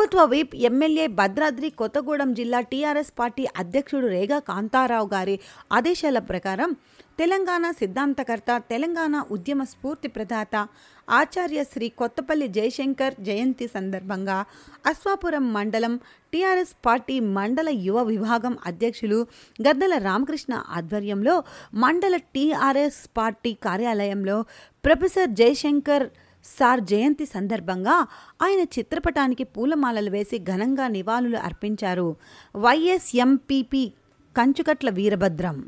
ప్రభుత్వ whip MLA Bhadradri Kothagudem జిల్లా TRS party అధ్యక్షుడు రేగా కాంతారావు గారి ఆదేశాల ప్రకారం తెలంగాణ సిద్ధాంతకర్త తెలంగాణ ఉద్యమ స్ఫూర్తి ప్రదాత ఆచార్య శ్రీ కొత్తపల్లి జయశంకర్ జయంతి సందర్భంగా అశ్వాపురం మండలం టీఆర్ఎస్ పార్టీ మండల యువ విభాగం అధ్యక్షులు గద్దల రామకృష్ణ ఆధ్వర్యంలో మండల టీఆర్ఎస్ పార్టీ కార్యాలయంలో ప్రొఫెసర్ జయశంకర్ సార్ జయంతి సందర్భంగా ఆయన చిత్రపటానికి పూలమాలలు వేసి ఘనంగా నివాళులు అర్పించారు వైఎస్ఎంపీపీ కంచుకట్ల వీరభద్రం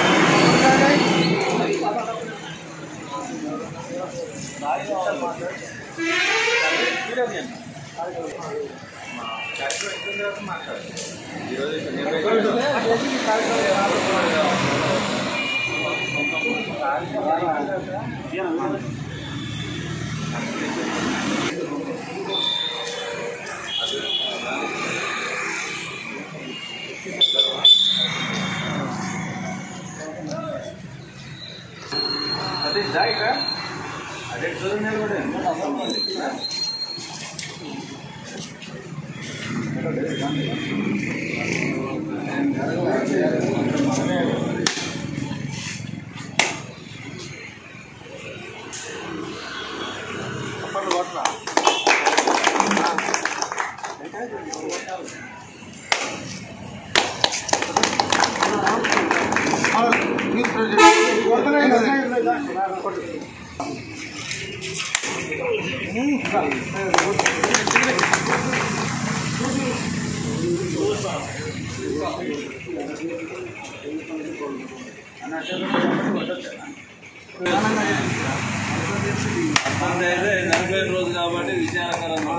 అయితే నలభై రోజు కాబట్టి విచారకరంగా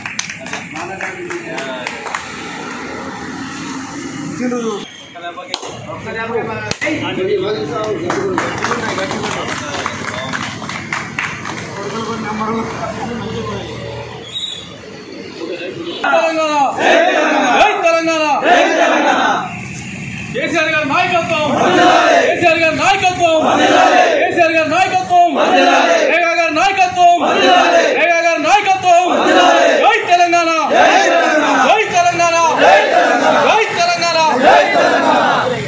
తెలంగాణ జై తెలంగాణ కేసీఆర్ గారి నాయకత్వం కేసీఆర్ గారి నాయకత్వం కేసీఆర్ గారి నాయకత్వం రేగా గారి నాయకత్వం రేగా గారి నాయకత్వం జై తెలంగాణ జై తెలంగాణ జై తెలంగాణ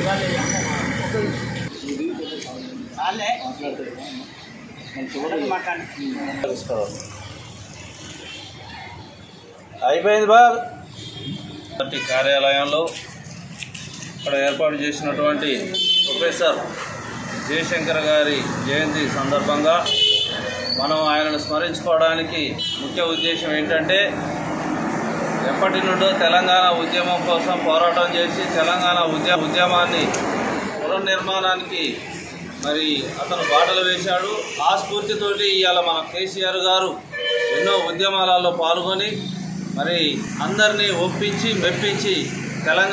అయిపోయింది బా పార్టీ కార్యాలయంలో ఇక్కడ ఏర్పాటు చేసినటువంటి ప్రొఫెసర్ జయశంకర్ గారి జయంతి సందర్భంగా మనం ఆయనను స్మరించుకోవడానికి ముఖ్య ఉద్దేశం ఏంటంటే ఎప్పటి నుండో తెలంగాణ ఉద్యమం కోసం పోరాటం చేసి తెలంగాణ ఉద్యమ ఉద్యమాన్ని పునర్నిర్మాణానికి మరి అతను బాటలు వేశాడు ఆ స్ఫూర్తితోటి ఇవాళ మన కేసీఆర్ గారు ఎన్నో ఉద్యమాలలో పాల్గొని మరి అందరినీ ఒప్పించి మెప్పించి తెలంగాణ